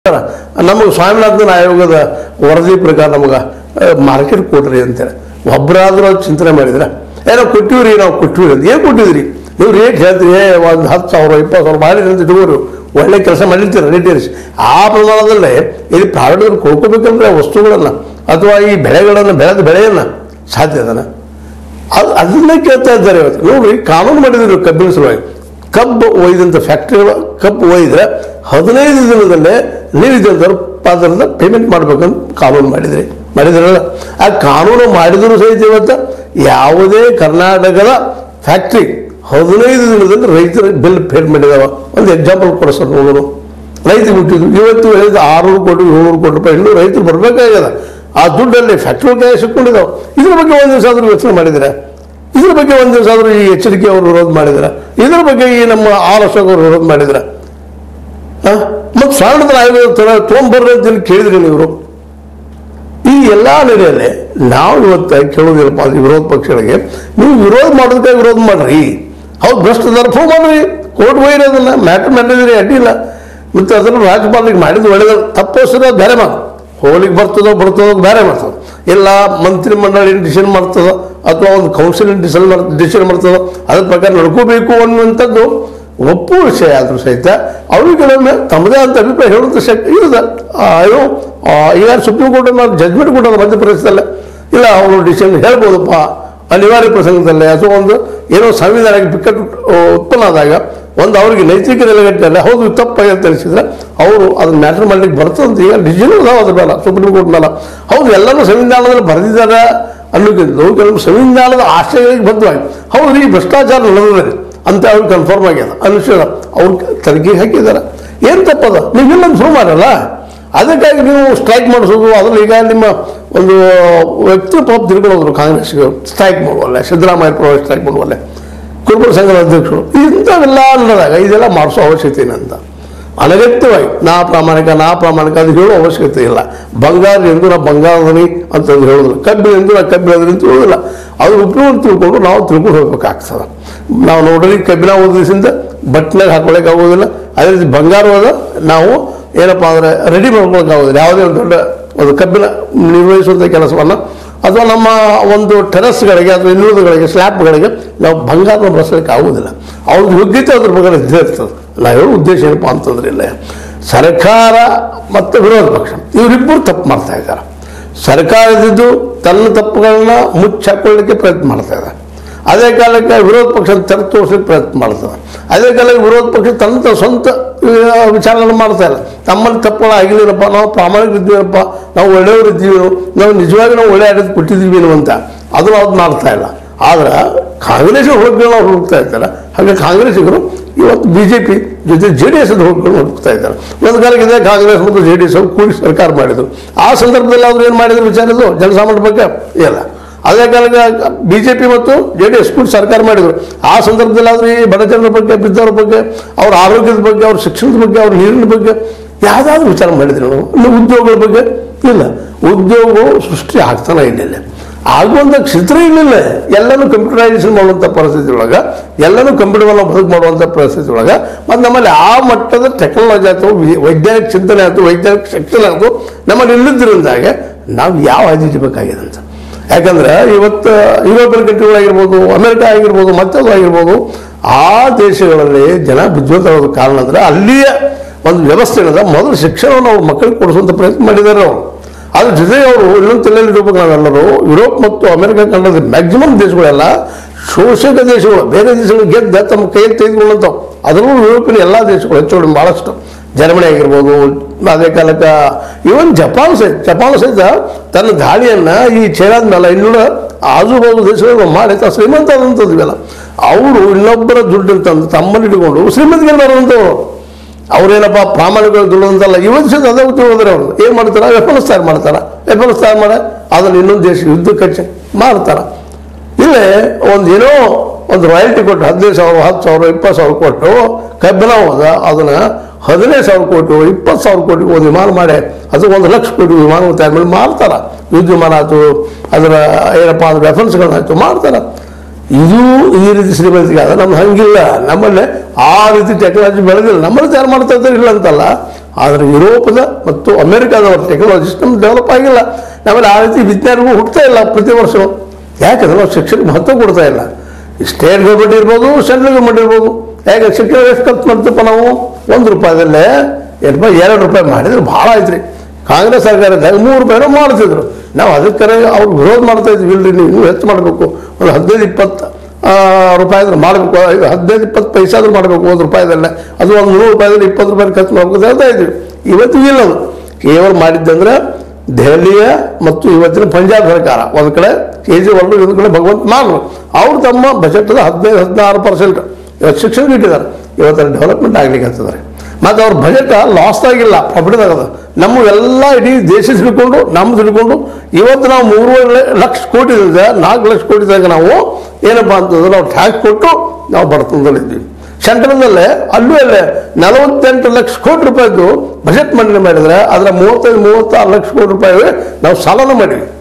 ನಮಗೆ ಸ್ವಾಮಿನಾಥನ್ ಆಯೋಗದ ವರದಿ ಪ್ರಕಾರ ನಮಗೆ ಮಾರ್ಕೆಟ್ ಕೊಡ್ರಿ ಅಂತೇಳಿ ಒಬ್ಬರಾದ್ರೂ ಅದು ಚಿಂತನೆ ಮಾಡಿದ್ರ ಏನೋ ಕೊಟ್ಟಿವ್ರಿ ನಾವು ಕೊಟ್ಟಿವ್ರಿ ಅಂತ ಏನು ಕೊಟ್ಟಿದ್ರಿ ನೀವು ರೇಟ್ ಹೇಳ್ತೀರಿ ಏ ಒಂದು ಹತ್ತು ಸಾವಿರ ಇಪ್ಪತ್ತು ಸಾವಿರ ಮಾಡಿರಿ ಅಂತ ಇಟ್ಕೋರು ಒಳ್ಳೆ ಕೆಲಸ ಮಾಡಿರ್ತೀರ ರೇಟ್ ಏರಿಸಿ ಆ ಪ್ರಮಾಣದಲ್ಲೇ ಇಲ್ಲಿ ಪ್ರೈವೇಟ್ ಕೊಂಡ್ಕೋಬೇಕಂದ್ರೆ ಆ ವಸ್ತುಗಳನ್ನ ಅಥವಾ ಈ ಬೆಳೆಗಳನ್ನು ಬೆಳೆದ ಬೆಳೆಯನ್ನ ಸಾಧ್ಯ ಅದನ್ನ ಅದು ಅದನ್ನೇ ಕೇಳ್ತಾ ಇದ್ದಾರೆ ಇವತ್ತು ನೋಡ್ರಿ ಕಾನೂನು ಮಾಡಿದ್ರು ಕಬ್ಬಿನ ಸಲುವಾಗಿ ಕಬ್ಬು ಒಯ್ದಂಥ ಫ್ಯಾಕ್ಟ್ರಿಗಳು ಕಬ್ಬು ಒಯ್ದ್ರೆ ಹದಿನೈದು ದಿನದಲ್ಲೇ ನೀವು ಇದ್ದಂಥವ್ರು ಅದರಿಂದ ಪೇಮೆಂಟ್ ಮಾಡ್ಬೇಕಂತ ಕಾನೂನು ಮಾಡಿದ್ರಿ ಮಾಡಿದ್ರಲ್ಲ ಆ ಕಾನೂನು ಮಾಡಿದ್ರು ಸಹಿತ ಇವತ್ತು ಯಾವುದೇ ಕರ್ನಾಟಕದ ಫ್ಯಾಕ್ಟ್ರಿ ಹದಿನೈದು ದಿನದಲ್ಲಿ ರೈತರ ಬಿಲ್ ಪೇಡ್ ಮಾಡಿದಾವ ಒಂದು ಎಕ್ಸಾಂಪಲ್ ಕೊಡ ಸರ್ ನೋಡೋಣ ರೈತರು ಹುಟ್ಟಿದ್ರು ಇವತ್ತು ಹೇಳಿದ ಆರುನೂರು ಕೋಟಿ ಏಳ್ನೂರು ಕೋಟಿ ರೂಪಾಯಿ ಇನ್ನೂ ರೈತರು ಬರಬೇಕಾಗ್ಯದ ಆ ದುಡ್ಡಲ್ಲಿ ಫ್ಯಾಕ್ಟ್ರಿ ಕೈ ಸಿಕ್ಕೊಂಡಿದ್ದಾವೆ ಇದ್ರ ಬಗ್ಗೆ ಒಂದು ದಿವಸ ಆದರೂ ಯೋಚನೆ ಮಾಡಿದ್ರೆ ಇದ್ರ ಬಗ್ಗೆ ಒಂದು ದಿವಸ ಆದರೂ ಈ ಎಚ್ಚರಿಕೆ ಅವರು ವಿರೋಧ ಮಾಡಿದ್ರ ಇದ್ರ ಬಗ್ಗೆ ಈ ನಮ್ಮ ಆರ್ ಅಶೋಕ್ ಅವರು ವಿರೋಧ ಮಾಡಿದ್ರ ಮತ್ತು ಸ್ವಾತಂತ್ರ್ಯ ಆಯೋಗದ ತರ ತೊಗೊಂಬರ್ರಿ ಅಂತ ಹೇಳಿ ಕೇಳಿದ್ರಿ ನೀವು ಈ ಎಲ್ಲ ನಡೆಯಲ್ಲಿ ನಾವು ಇವತ್ತು ಕೇಳೋದಿಲ್ಲಪ್ಪ ಅಂದ್ರೆ ವಿರೋಧ ಪಕ್ಷಗಳಿಗೆ ನೀವು ವಿರೋಧ ಮಾಡೋದಕ್ಕೆ ವಿರೋಧ ಮಾಡ್ರಿ ಹೌದು ಭ್ರಷ್ಟದಾರ ಪ್ರೂವ್ ಮಾಡ್ರಿ ಕೋರ್ಟ್ ಒಯ್ಯಿರಿ ಅದನ್ನ ಮ್ಯಾಟರ್ ಮಾಡಿದ್ರಿ ಅಡ್ಡಿಲ್ಲ ಮತ್ತು ಅದನ್ನು ರಾಜ್ಯಪಾಲರಿಗೆ ಮಾಡಿದ್ದು ಒಳ್ಳೇದು ತಪ್ಪೋಸ್ಕರ ಬೇರೆ ಮಾತು ಹೋಗ್ಲಿಕ್ಕೆ ಬರ್ತದೋ ಬರ್ತದೋ ಬೇರೆ ಮಾಡ್ತದೆ ಇಲ್ಲ ಮಂತ್ರಿ ಮಂಡಳಿ ಡಿಸಿಷನ್ ಮಾಡ್ತದೋ ಅಥವಾ ಒಂದು ಕೌನ್ಸಿಲ್ ಡಿಸಿಷನ್ ಮಾಡ್ ಡಿಸಿಷನ್ ಮಾಡ್ತದೋ ಅದ್ರ ಪ್ರಕಾರ ನಡ್ಕೋಬೇಕು ಅನ್ನುವಂಥದ್ದು ಒಪ್ಪುವ ವಿಷಯ ಆದರೂ ಸಹಿತ ಅವರು ಕೆಲವೊಮ್ಮೆ ತಮ್ಮದೇ ಅಂತ ಅಭಿಪ್ರಾಯ ಹೇಳುವಂಥ ಶಕ್ತಿ ಇದೆ ಆ, ಏನು ಆ, ಈಗ ಸುಪ್ರೀಂ ಕೋರ್ಟ್ ನಾವು ಜಜ್ಮೆಂಟ್ ಕೊಟ್ಟದ ಮಧ್ಯಪ್ರದೇಶದಲ್ಲೇ ಇಲ್ಲ ಅವರು ಡಿಸಿಷನ್ ಹೇಳ್ಬೋದಪ್ಪ ಅನಿವಾರ್ಯ ಪ್ರಸಂಗದಲ್ಲೇ ಅಥವಾ ಒಂದು ಏನೋ ಸಂವಿಧಾನಕ್ಕೆ ಬಿಕ್ಕಟ್ಟು ಆ, ಉತ್ಪನ್ನ ಆದಾಗ ಒಂದು ಅವರಿಗೆ ನೈತಿಕ ನೆಲೆಗಟ್ಟಲೆ ಹೌದು ಇದು ತಪ್ಪಾಗಿ ಅಂತ ತಿಳಿಸಿದ್ರೆ ಅವರು ಅದನ್ನ ಮ್ಯಾಟರ್ ಮಾಡ್ಲಿಕ್ಕೆ ಬರ್ತದಂತ ಈಗ ಡಿಸಿಷನ್ ಅದಾವ ಅದ್ರ ಮೇಲೆ ಸುಪ್ರೀಂ ಕೋರ್ಟ್ ಮೇಲೆ ಹೌದು ಎಲ್ಲರೂ ಸಂವಿಧಾನದಲ್ಲಿ ಬರೆದಿದ್ದಾರೆ ಅನ್ನೋಕ್ಕಿಂತ ಕೆಲವು ಸಂವಿಧಾನದ ಆಶಯಗಳಿಗೆ ಬದ್ಧವಾಗಿ ಹೌದು ಈ ಭ್ರಷ್ಟಾಚಾರ ನಡೆದಿದೆ ಅಂತ ಅವ್ರು ಕನ್ಫರ್ಮ್ ಆಗ್ಯದ ಅನುಷ್ಠಾನ ಅವ್ರು ತನಿಖೆಗೆ ಹಾಕಿದ್ದಾರೆ ಏನು ತಪ್ಪದ ನೀವಿಲ್ಲ ಶುರು ಮಾಡಲ್ಲ ಅದಕ್ಕಾಗಿ ನೀವು ಸ್ಟ್ರೈಕ್ ಮಾಡಿಸೋದು ಅದ್ರಲ್ಲಿ ಈಗ ನಿಮ್ಮ ಒಂದು ವ್ಯಕ್ತಿ ಪಾಪ ತಿಳ್ಕೊಳ್ಳೋದ್ರು ಕಾಂಗ್ರೆಸ್ಗೆ ಸ್ಟ್ರೈಕ್ ಮಾಡುವಲ್ಲ ಸಿದ್ದರಾಮಯ್ಯ ಪರವಾಗಿ ಸ್ಟ್ರೈಕ್ ಮಾಡುವಲ್ಲ ಕುರುಬರ ಸಂಘದ ಅಧ್ಯಕ್ಷರು ಇಂಥವೆಲ್ಲ ನಡೆದಾಗ ಇದೆಲ್ಲ ಮಾಡಿಸೋ ಅವಶ್ಯಕತೆ ಏನಂತ ಅನಗತ್ಯವಾಗಿ ನಾ ಪ್ರಾಮಾಣಿಕ ನಾ ಪ್ರಾಮಾಣಿಕ ಅದು ಹೇಳೋ ಅವಶ್ಯಕತೆ ಇಲ್ಲ ಬಂಗಾರ ಎಂದು ನಾ ಬಂಗಾರದನಿ ಅಂತಂದು ಹೇಳೋದಿಲ್ಲ ಕಬ್ಬಿನ ಎಂದು ನಾ ಕಬ್ಬಿನ ಅಂತ ಹೇಳೋದಿಲ್ಲ ಅದ್ರ ಉಪಯೋಗ ತಿಳ್ಕೊಂಡು ನಾವು ತಿಳ್ಕೊಂಡು ಹೋಗ್ಬೇಕಾಗ್ತದೆ ನಾವು ನೋಡ್ರಿ ಕಬ್ಬಿನ ಓದಿಸಿಂದ ಬಟ್ನಾಗ ಹಾಕೊಳಕ್ ಆಗೋದಿಲ್ಲ ಅದೇ ರೀತಿ ಬಂಗಾರವಾದ ನಾವು ಏನಪ್ಪಾ ಅಂದ್ರೆ ರೆಡಿ ಮಾಡ್ಕೊಳಕ್ ಆಗೋದಿಲ್ಲ ಯಾವುದೇ ಒಂದು ದೊಡ್ಡ ಒಂದು ಕಬ್ಬಿನ ನಿರ್ವಹಿಸುವಂಥ ಕೆಲಸವನ್ನ ಅಥವಾ ನಮ್ಮ ಒಂದು ಟೆರಸ್ಗಳಿಗೆ ಅಥವಾ ಇನ್ನುಳಿದಗಳಿಗೆ ಸ್ಲ್ಯಾಬ್ಗಳಿಗೆ ನಾವು ಬಂಗಾರ ಬಳಸಲಿಕ್ಕೆ ಆಗುವುದಿಲ್ಲ ಅವ್ರದ್ದು ಯೋಗ್ಯತೆ ಅದ್ರ ಬಗ್ಗೆ ಇದ್ದೇ ಇರ್ತದೆ ನಾವು ಹೇಳೋ ಉದ್ದೇಶ ಏನಪ್ಪ ಅಂತಂದ್ರೆ ಇಲ್ಲ ಸರ್ಕಾರ ಮತ್ತು ವಿರೋಧ ಪಕ್ಷ ಇವರಿಬ್ಬರು ತಪ್ಪು ಮಾಡ್ತಾ ಇದ್ದಾರೆ ಸರ್ಕಾರದಿದ್ದು ತನ್ನ ತಪ್ಪುಗಳನ್ನ ಮುಚ್ಚಾಕೊಳ್ಳಿಕ್ಕೆ ಪ್ರಯತ್ನ ಮಾಡ್ತಾ ಇದೆ ಅದೇ ಕಾಲಕ್ಕೆ ವಿರೋಧ ಪಕ್ಷ ತೆರೆದು ತೋರಿಸಲಿಕ್ಕೆ ಪ್ರಯತ್ನ ಮಾಡ್ತದೆ ಅದೇ ಕಾಲಕ್ಕೆ ವಿರೋಧ ಪಕ್ಷ ತನ್ನ ತ- ಸ್ವಂತ ಆ, ವಿಚಾರಗಳನ್ನು ಮಾಡ್ತಾ ಇಲ್ಲ ತಮ್ಮಲ್ಲಿ ತಪ್ಪುಗಳು ಆಗಿಲ್ಲಪ್ಪ ನಾವು ಪ್ರಾಮಾಣಿಕರಿದ್ದೀವಪ್ಪ ನಾವು ಒಳ್ಳೆಯವರಿದ್ದೀವಿ ನಾವು ನಿಜವಾಗಿ ನಾವು ಒಳ್ಳೆ ಆಡಳಿತ ಕೊಟ್ಟಿದ್ದೀವಿ ಅನ್ನುವಂತ ಅದು ಅದು ಮಾಡ್ತಾ ಇಲ್ಲ ಆದ್ರೆ ಕಾಂಗ್ರೆಸ್ ಹುಡುಗಗಳು ಅವ್ರು ಹುಡುಕ್ತಾ ಇದ್ದಾರೆ ಹಾಗೆ ಕಾಂಗ್ರೆಸ್ಸಿಗರು ಇವತ್ತು ಬಿ ಜೆ ಪಿ ಜೊತೆ ಜೆ ಡಿ ಎಸ್ ಹುಡುಗಗಳು ಹುಡುಕ್ತಾ ಇದ್ದಾರೆ ಒಂದು ಕಾಲಕ್ಕೆ ಇದೆ ಕಾಂಗ್ರೆಸ್ ಮತ್ತು ಜೆ ಡಿ ಎಸ್ ಕೂಡಿ ಸರ್ಕಾರ ಮಾಡಿದ್ರು ಆ ಸಂದರ್ಭದಲ್ಲಿ ಅವ್ರು ಏನು ಮಾಡಿದ್ರು ವಿಚಾರದ್ದು ಜನಸಾಮಾನ್ಯ ಬಗ್ಗೆ ಇಲ್ಲ ಅದೇ ಕಾಲಕ್ಕೆ ಬಿ ಜೆ ಪಿ ಮತ್ತು ಜೆ ಡಿ ಎಸ್ ಕೂಡ ಸರ್ಕಾರ ಮಾಡಿದರು ಆ ಸಂದರ್ಭದಲ್ಲಿ ಆದ್ರೆ ಈ ಬಡ ಜನರ ಬಗ್ಗೆ ಬಿದ್ದವರ ಬಗ್ಗೆ ಅವ್ರ ಆರೋಗ್ಯದ ಬಗ್ಗೆ ಅವ್ರ ಶಿಕ್ಷಣದ ಬಗ್ಗೆ ಅವ್ರ ನೀರಿನ ಬಗ್ಗೆ ಯಾವುದಾದ್ರೂ ವಿಚಾರ ಮಾಡಿದ್ರು ನಾವು ಇನ್ನು ಉದ್ಯೋಗಗಳ ಬಗ್ಗೆ ಇಲ್ಲ ಉದ್ಯೋಗ ಸೃಷ್ಟಿ ಆಗ್ತಾನೆ ಇಲ್ಲ ಆಗುವಂಥ ಕ್ಷೇತ್ರ ಇರಲಿಲ್ಲ ಎಲ್ಲನೂ ಕಂಪ್ಯೂಟರೈಸೇಷನ್ ಮಾಡುವಂಥ ಪರಿಸ್ಥಿತಿ ಒಳಗೆ ಎಲ್ಲನೂ ಕಂಪ್ಯೂಟರ್ ಬದುಕು ಮಾಡುವಂಥ ಪರಿಸ್ಥಿತಿ ಒಳಗೆ ಮತ್ತು ನಮ್ಮಲ್ಲಿ ಆ ಮಟ್ಟದ ಟೆಕ್ನಾಲಜಿ ಆಯ್ತು ವಿ- ವೈಜ್ಞಾನಿಕ ಚಿಂತನೆ ಆಯ್ತು ವೈಜ್ಞಾನಿಕ ಶಕ್ತಿ ಆಯ್ತು ನಮ್ಮಲ್ಲಿ ಇಲ್ಲದಿರೋದಾಗೆ ನಾವು ಯಾವ ಹಾದಿ ಬೇಕಾಗಿದೆ ಅಂತ ಯಾಕಂದ್ರೆ ಇವತ್ತು ಯುರೋಪಿಯನ್ ಕಂಟ್ರಿಗಳಾಗಿರ್ಬೋದು ಅಮೆರಿಕ ಆಗಿರ್ಬೋದು ಮತ್ತೊಂದು ಆಗಿರ್ಬೋದು ಆ ದೇಶಗಳಲ್ಲಿ ಜನ ಬುದ್ಧಿವಂತರಾದ ಕಾರಣ ಅಂದ್ರೆ ಅಲ್ಲಿಯ ಒಂದು ವ್ಯವಸ್ಥೆ ಏನದ ಮೊದಲು ಶಿಕ್ಷಣವನ್ನು ಅವ್ರ ಮಕ್ಕಳಿಗೆ ಕೊಡಿಸುವಂಥ ಪ್ರಯತ್ನ ಮಾಡಿದ್ದಾರೆ ಅವರು ಅದ್ರ ಜೊತೆಗೆ ಅವರು ಇನ್ನೊಂದು ತಲೆಯಲ್ಲಿ ಇಡಬೇಕು ನಾವೆಲ್ಲರೂ ಯುರೋಪ್ ಮತ್ತು ಅಮೆರಿಕ ಕಂಡದ ಮ್ಯಾಕ್ಸಿಮಮ್ ದೇಶಗಳೆಲ್ಲ ಶೋಷಕ ದೇಶಗಳು ಬೇರೆ ದೇಶಗಳು ಗೆದ್ದ ತಮ್ಮ ಕೈಯಲ್ಲಿ ತೆಗೆದುಕೊಳ್ಳಂಥವು ಅದರಲ್ಲೂ ಯುರೋಪಿನ ಎಲ್ಲ ದೇಶಗಳು ಹೆಚ್ಚು ಭಾಳಷ್ಟು ಜರ್ಮನಿ ಆಗಿರ್ಬೋದು ಅದೇ ಕಾಲಕ್ಕೆ ಇವನ್ ಜಪಾನ್ ಸಹಿತ ಜಪಾನ್ ಸಹಿತ ತನ್ನ ದಾಳಿಯನ್ನ ಈ ಚೈನಾದ ಮೇಲೆ ಇನ್ನೂರ ಆಜುಬಾಜು ದೇಶಗಳು ಮಾಡಿ ತಾ ಶ್ರೀಮಂತ ಆದಂಥದ್ದು ಇವೆಲ್ಲ ಅವರು ಇನ್ನೊಬ್ಬರ ದುಡ್ಡು ತಂದು ತಮ್ಮಲ್ಲಿ ಇಟ್ಕೊಂಡು ಶ್ರೀಮಂತಿಗೆ ಬರುವಂಥವ್ರು ಅವ್ರೇನಪ್ಪ ಪ್ರಾಮಾಣಿಕ ದುಡ್ಡಂತಲ್ಲ ಇವತ್ತು ಸಹಿತ ಅದೇ ಉದ್ಯೋಗ ಹೋದ್ರೆ ಅವರು ಏನು ಮಾಡ್ತಾರ ವೆಪನ್ಸ್ ತಯಾರು ಮಾಡ್ತಾರ ವೆಪನ್ಸ್ ತಯಾರು ಮಾಡಿ ಅದನ್ನ ಇನ್ನೊಂದು ದೇಶ ಯುದ್ಧಕ್ಕೆ ಹಚ್ಚಿ ಮಾರ್ತಾರ ಇಲ್ಲೇ ಒಂದು ಏನೋ ಒಂದು ರಾಯಲ್ಟಿ ಕೊಟ್ಟು ಹದಿನೈದು ಸಾವಿರ ಹತ್ತು ಸಾವಿರ ಇಪ್ಪತ್ತು ಸಾವಿರ ಕೊಟ್ಟು ಕಬ್ಬಿನ ಹೋದ ಅದನ್ನ ಹದಿನೈದು ಸಾವಿರ ಕೋಟಿ ಇಪ್ಪತ್ತು ಸಾವಿರ ಕೋಟಿ ಒಂದು ವಿಮಾನ ಮಾಡಿ ಅದು ಒಂದು ಲಕ್ಷ ಕೋಟಿ ವಿಮಾನ ತಯಾರು ಮಾಡಿ ಮಾರ್ತಾರ ಯುದ್ಧ ವಿಮಾನ ಆಯ್ತು ಅದರ ಏನಪ್ಪ ಅಂದ್ರೆ ವೆಫನ್ಸ್ಗಳನ್ನಾಯ್ತು ಮಾಡ್ತಾರ ಇದು ಈ ರೀತಿ ಶ್ರೀಮಂತಿಗೆ ಆದ ನಮ್ದು ಹಂಗಿಲ್ಲ ನಮ್ಮಲ್ಲಿ ಆ ರೀತಿ ಟೆಕ್ನಾಲಜಿ ಬೆಳೆದಿಲ್ಲ ನಮ್ಮಲ್ಲಿ ತಯಾರು ಮಾಡ್ತಾ ಇದ್ದಾರೆ ಇಲ್ಲ ಅಂತಲ್ಲ ಆದರೆ ಯುರೋಪದ ಮತ್ತು ಅಮೆರಿಕಾದವರ ಟೆಕ್ನಾಲಜಿ ಸಿಸ್ಟಮ್ ಡೆವಲಪ್ ಆಗಿಲ್ಲ ನಮ್ಮಲ್ಲಿ ಆ ರೀತಿ ವಿಜ್ಞಾನಗಳು ಹುಡ್ತಾ ಇಲ್ಲ ಪ್ರತಿ ವರ್ಷ ಯಾಕಂದ್ರೆ ನಾವು ಶಿಕ್ಷಣಕ್ಕೆ ಮಹತ್ವ ಕೊಡ್ತಾ ಇಲ್ಲ ಸ್ಟೇಟ್ ಗೌರ್ಮೆಂಟ್ ಇರ್ಬೋದು ಸೆಂಟ್ರಲ್ ಗೌರ್ಮೆಂಟ್ ಇರ್ಬೋದು ಯಾಕೆ ಶಿಕ್ಷಣ ಎಷ್ಟು ಖರ್ಚು ಮಾಡ್ತೀವಪ್ಪ ನಾವು ಒಂದು ರೂಪಾಯಿದಲ್ಲೇ ಎರಡು ರೂಪಾಯಿ ಎರಡು ರೂಪಾಯಿ ಮಾಡಿದ್ರೆ ಭಾಳ ಆಯ್ತು ರೀ ಕಾಂಗ್ರೆಸ್ ಸರ್ಕಾರದಾಗ ಮೂರು ರೂಪಾಯಿನೂ ಮಾಡ್ತಿದ್ರು ನಾವು ಅದಕ್ಕೆ ಅವ್ರು ವಿರೋಧ ಮಾಡ್ತಾ ಇದ್ವಿ ಇಲ್ರಿ ನೀವು ಇನ್ನೂ ಹೆಚ್ಚು ಮಾಡಬೇಕು ಒಂದು ಹದಿನೈದು ಇಪ್ಪತ್ತು ಆ, ರೂಪಾಯಿ ಆದ್ರೆ ಮಾಡಬೇಕು ಹದಿನೈದು ಇಪ್ಪತ್ತು ಪೈಸೆ ಆದ್ರೂ ಮಾಡಬೇಕು ಒಂದು ರೂಪಾಯಿದಲ್ಲೇ ಅದು ಒಂದು ನೂರು ರೂಪಾಯಿದಲ್ಲಿ ಇಪ್ಪತ್ತು ರೂಪಾಯಿ ಖರ್ಚು ಮಾಡ್ಬೇಕು ಅಂತ ಹೇಳ್ತಾ ಇದ್ವಿ ಇವತ್ತು ಇಲ್ಲ ಅದು ಕೇವಲ ಮಾಡಿದ್ದಂದ್ರೆ ದೆಹಲಿಯ ಮತ್ತು ಇವತ್ತಿನ ಪಂಜಾಬ್ ಸರ್ಕಾರ ಒಂದು ಕಡೆ ಕೇಜ್ರಿವಾಲ್ ಇನ್ನೊಂದು ಕಡೆ ಭಗವಂತ ಮಾನ್ ಅವ್ರು ತಮ್ಮ ಬಜೆಟ್ ಹದಿನೈದು ಹದಿನಾರು ಪರ್ಸೆಂಟ್ ಇವತ್ತು ಶಿಕ್ಷಣ ಇಟ್ಟಿದ್ದಾರೆ ಇವತ್ತು ಡೆವಲಪ್ಮೆಂಟ್ ಆಗ್ಲಿಕ್ಕೆ ಹತ್ತಿದ್ದಾರೆ ಮತ್ತು ಅವ್ರ ಬಜೆಟ್ ಲಾಸ್ ಆಗಿಲ್ಲ ಪ್ರಾಫಿಟ್ ಆಗದ ನಮ್ಮ ಎಲ್ಲ ಇಡೀ ದೇಶ ತಿಳ್ಕೊಂಡು ನಮ್ಮ ತಿಳ್ಕೊಂಡು ಇವತ್ತು ನಾವು ಮೂರುವರೆ ಲಕ್ಷ ಕೋಟಿ ಇದೆ ನಾಲ್ಕು ಲಕ್ಷ ಕೋಟಿದಾಗ ನಾವು ಏನಪ್ಪಾ ಅಂತಂದ್ರೆ ನಾವು ಟ್ಯಾಕ್ಸ್ ಕೊಟ್ಟು ನಾವು ಬಡತನದಲ್ಲಿದ್ದೀವಿ ಸೆಂಟ್ರಲ್ನಲ್ಲೇ ಅಲ್ಲೂ ಅಲ್ಲೇ ನಲವತ್ತೆಂಟು ಲಕ್ಷ ಕೋಟಿ ರೂಪಾಯಿದ್ದು ಬಜೆಟ್ ಮಂಡನೆ ಮಾಡಿದ್ರೆ ಅದರ ಮೂವತ್ತೈದು ಮೂವತ್ತಾರು ಲಕ್ಷ ಕೋಟಿ ರೂಪಾಯಿ ನಾವು ಸಾಲನ ಮಾಡಿವಿ